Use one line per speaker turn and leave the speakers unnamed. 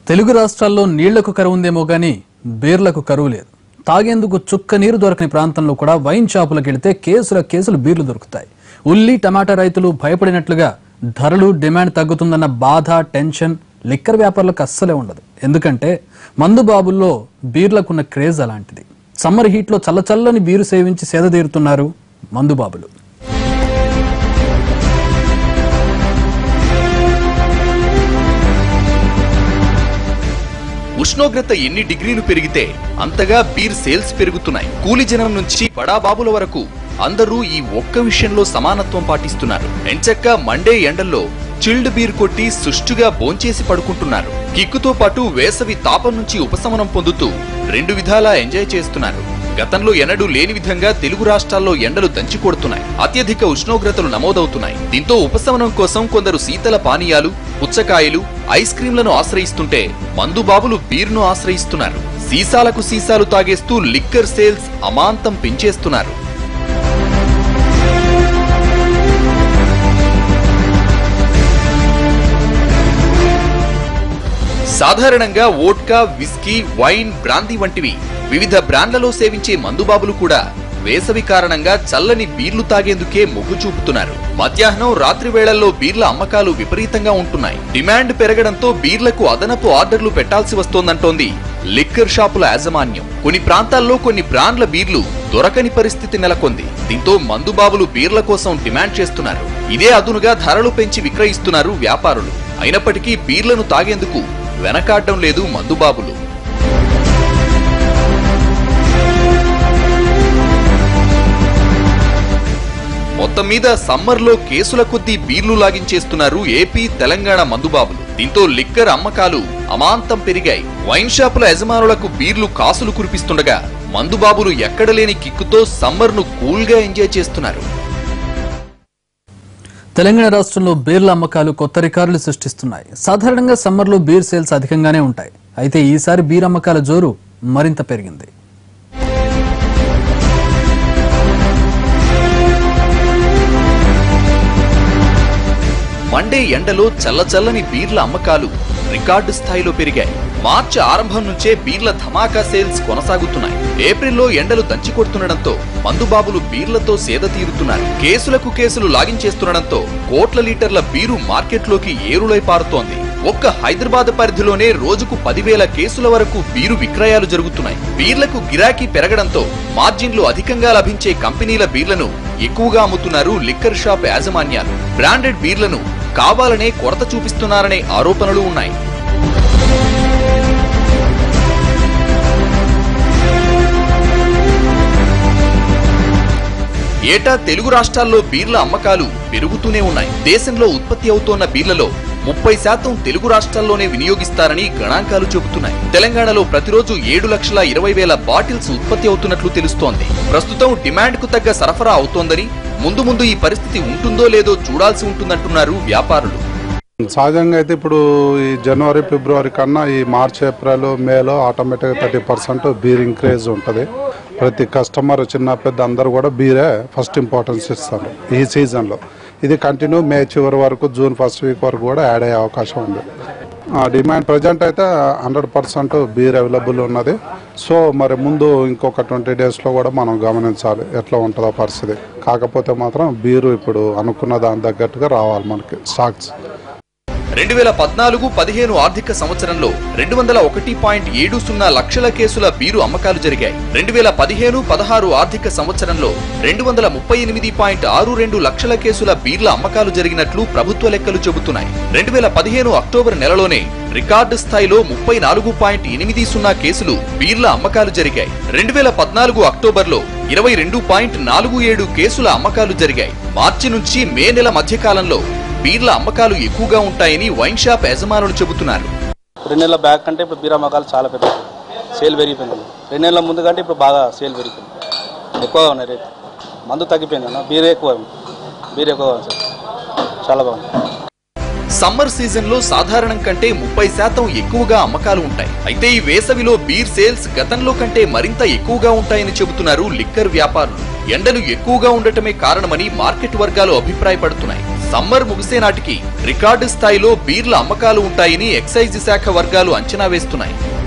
తెలుగు రాష్ట్రాల్లో నీళ్లకు కరువు ఉందేమో గానీ బీర్లకు కరువు లేదు తాగేందుకు చుక్క నీరు దొరకని ప్రాంతంలో కూడా వైన్ షాపులకు వెళితే కేసుల కేసులు బీర్లు దొరుకుతాయి ఉల్లి టమాటా రైతులు భయపడినట్లుగా ధరలు డిమాండ్ తగ్గుతుందన్న బాధ టెన్షన్ లిక్కర్ వ్యాపారులకు అస్సలే ఉండదు ఎందుకంటే మందు బాబుల్లో బీర్లకున్న క్రేజ్ అలాంటిది సమ్మర్ హీట్లో చల్లచల్లని బీరు సేవించి సేద తీరుతున్నారు మందు బాబులు
ఉష్ణోగ్రత ఎన్ని డిగ్రీలు పెరిగితే అంతగా బీర్ సేల్స్ పెరుగుతున్నాయి కూలి జనం నుంచి బడాబాబుల వరకు అందరూ ఈ ఒక్క విషయంలో సమానత్వం పాటిస్తున్నారు ఎంచక్క మండే ఎండల్లో చిల్డ్ బీర్ కొట్టి సుష్టుగా భోంచేసి పడుకుంటున్నారు కిక్కుతో పాటు వేసవి తాపం నుంచి ఉపశమనం పొందుతూ రెండు విధాలా ఎంజాయ్ చేస్తున్నారు గతంలో ఎన్నడూ లేని విధంగా తెలుగు రాష్ట్రాల్లో ఎండలు దంచి కొడుతున్నాయి అత్యధిక ఉష్ణోగ్రతలు నమోదవుతున్నాయి దీంతో ఉపశమనం కోసం కొందరు శీతల పానీయాలు పుచ్చకాయలు ఐస్ క్రీంలను ఆశ్రయిస్తుంటే మందుబాబులు బీర్ను ఆశ్రయిస్తున్నారు సీసాలకు సీసాలు తాగేస్తూ లిక్కర్ సేల్స్ అమాంతం పెంచేస్తున్నారు సాధారణంగా వోడ్కా విస్కీ వైన్ బ్రాందీ వంటివి వివిధ బ్రాండ్లలో సేవించే మందుబాబులు కూడా వేసవి కారణంగా చల్లని బీర్లు తాగేందుకే మొగ్గు చూపుతున్నారు మధ్యాహ్నం రాత్రి వేళల్లో బీర్ల అమ్మకాలు విపరీతంగా ఉంటున్నాయి డిమాండ్ పెరగడంతో బీర్లకు అదనపు ఆర్డర్లు పెట్టాల్సి వస్తోందంటోంది లిక్కర్ షాపుల యాజమాన్యం కొన్ని ప్రాంతాల్లో కొన్ని బ్రాండ్ల బీర్లు దొరకని పరిస్థితి నెలకొంది దీంతో మందుబాబులు బీర్ల కోసం డిమాండ్ చేస్తున్నారు ఇదే అదునుగా ధరలు పెంచి విక్రయిస్తున్నారు వ్యాపారులు అయినప్పటికీ బీర్లను తాగేందుకు వెనకాడడం లేదు మందుబాబులు మొత్తం మీద సమ్మర్ లో కేసుల కొద్దీ బీర్లు లాగించేస్తున్నారు ఏపీ తెలంగాణ మందుబాబులు దీంతో లిక్కర్ అమ్మకాలు అమాంతం పెరిగాయి వైన్ షాపుల యజమానులకు బీర్లు కాసులు కురిపిస్తుండగా మందుబాబులు ఎక్కడలేని కిక్కుతో సమ్మర్ ను కూల్ గా ఎంజాయ్ చేస్తున్నారు
తెలంగాణ రాష్ట్రంలో బీర్ల అమ్మకాలు కొత్త రికార్డులు సృష్టిస్తున్నాయి సాధారణంగా సమ్మర్లో బీర్ సేల్స్ అధికంగానే ఉంటాయి అయితే ఈసారి బీర్ అమ్మకాల జోరు మరింత పెరిగింది
మండే ఎండలో చల్లచల్లని బీర్ల అమ్మకాలు రికార్డు స్థాయిలో పెరిగాయి మార్చి ఆరంభం నుంచే బీర్ల ధమాకా సేల్స్ కొనసాగుతున్నాయి ఏప్రిల్లో ఎండలు దంచి కొడుతుండడంతో మందుబాబులు బీర్లతో సేద తీరుతున్నారు కేసులకు కేసులు లాగించేస్తుండడంతో కోట్ల లీటర్ల బీరు మార్కెట్లోకి ఏరులై పారుతోంది ఒక్క హైదరాబాద్ పరిధిలోనే రోజుకు పదివేల కేసుల వరకు బీరు విక్రయాలు జరుగుతున్నాయి బీర్లకు గిరాకీ పెరగడంతో మార్జిన్లు అధికంగా లభించే కంపెనీల బీర్లను ఎక్కువగా అమ్ముతున్నారు లిక్కర్ షాప్ యాజమాన్యాలు బ్రాండెడ్ బీర్లను కావాలనే కొరత చూపిస్తున్నారనే ఆరోపణలు ఉన్నాయి ఏటా తెలుగు రాష్ట్రాల్లో బీర్ల అమ్మకాలు పెరుగుతూనే ఉన్నాయి దేశంలో ఉత్పత్తి అవుతోన్న బీర్లలో ముప్పై శాతం తెలుగు రాష్ట్రాల్లోనే వినియోగిస్తారని గణాంకాలు చెబుతున్నాయి తెలంగాణలో ప్రతిరోజు ఏడు లక్షల ఇరవై వేల బాటిల్స్ ఉత్పత్తి అవుతున్నట్లు తెలుస్తోంది ప్రస్తుతం డిమాండ్ కు తగ్గ సరఫరా అవుతోందని ముందు ముందు ఈ పరిస్థితి ఉంటుందో లేదో చూడాల్సి ఉంటుందంటున్నారు వ్యాపారులు
సహజంగా అయితే ఇప్పుడు ఈ జనవరి ఫిబ్రవరి కన్నా ఈ మార్చ్ ఏప్రిల్ మేలో ఆటోమేటిక్గా థర్టీ పర్సెంట్ బీర్ ఇంక్రీజ్ ఉంటుంది ప్రతి కస్టమర్ చిన్న పెద్ద అందరూ కూడా బీరే ఫస్ట్ ఇంపార్టెన్స్ ఇస్తారు ఈ సీజన్లో ఇది కంటిన్యూ మే చివరి వరకు జూన్ ఫస్ట్ వీక్ వరకు కూడా యాడ్ అయ్యే అవకాశం ఉంది ఆ డిమాండ్ ప్రజెంట్ అయితే హండ్రెడ్ పర్సెంట్ బీర్ అవైలబుల్ ఉన్నది సో మరి ముందు ఇంకొక ట్వంటీ డేస్లో కూడా మనం గమనించాలి ఎట్లా ఉంటుందో పరిస్థితి కాకపోతే మాత్రం బీరు ఇప్పుడు అనుకున్న దాని తగ్గట్టుగా రావాలి మనకి స్టాక్స్
రెండు వేల పద్నాలుగు పదిహేను ఆర్థిక సంవత్సరంలో రెండు వందల ఒకటి పాయింట్ ఏడు సున్నా లక్షల కేసుల బీరు అమ్మకాలు జరిగాయి రెండు వేల పదిహేను పదహారు ఆర్థిక సంవత్సరంలో రెండు వందల ముప్పై ఎనిమిది పాయింట్ ఆరు రెండు లక్షల కేసుల బీర్ల అమ్మకాలు జరిగినట్లు ప్రభుత్వ లెక్కలు చెబుతున్నాయి రెండు వేల పదిహేను అక్టోబర్ నెలలోనే రికార్డు స్థాయిలో ముప్పై నాలుగు పాయింట్ ఎనిమిది సున్నా కేసులు బీర్ల అమ్మకాలు జరిగాయి రెండు వేల పద్నాలుగు అక్టోబర్లో ఇరవై రెండు పాయింట్ నాలుగు ఏడు కేసుల అమ్మకాలు జరిగాయి మార్చి నుంచి మే నెల మధ్యకాలంలో బీర్ల అమ్మకాలు ఎక్కువగా ఉంటాయని వైన్ షాప్ యజమానులు చెబుతున్నారు
రెండు నెలల బ్యాక్ కంటే ఇప్పుడు బీర్ అమ్మకాలు చాలా పెద్ద సేల్ పెరిగిపోయింది రెండు నెలల ముందు కంటే ఇప్పుడు బాగా సేల్ పెరిగిపోయింది ఎక్కువగా ఉన్నాయి రేట్ మందు తగ్గిపోయింది అన్న బీర్ ఎక్కువ ఉంది. బీర్ ఎక్కువగా ఉంది సార్ చాలా బాగుంది
సమ్మర్ సీజన్ లో సాధారణం కంటే ముప్పై శాతం ఎక్కువగా అమ్మకాలు ఉంటాయి అయితే ఈ వేసవిలో బీర్ సేల్స్ గతంలో కంటే మరింత ఎక్కువగా ఉంటాయని చెబుతున్నారు లిక్కర్ వ్యాపారులు ఎండలు ఎక్కువగా ఉండటమే కారణమని మార్కెట్ వర్గాలు అభిప్రాయపడుతున్నాయి సమ్మర్ ముగిసే నాటికి రికార్డు స్థాయిలో బీర్ల అమ్మకాలు ఉంటాయని ఎక్సైజ్ శాఖ వర్గాలు అంచనా వేస్తున్నాయి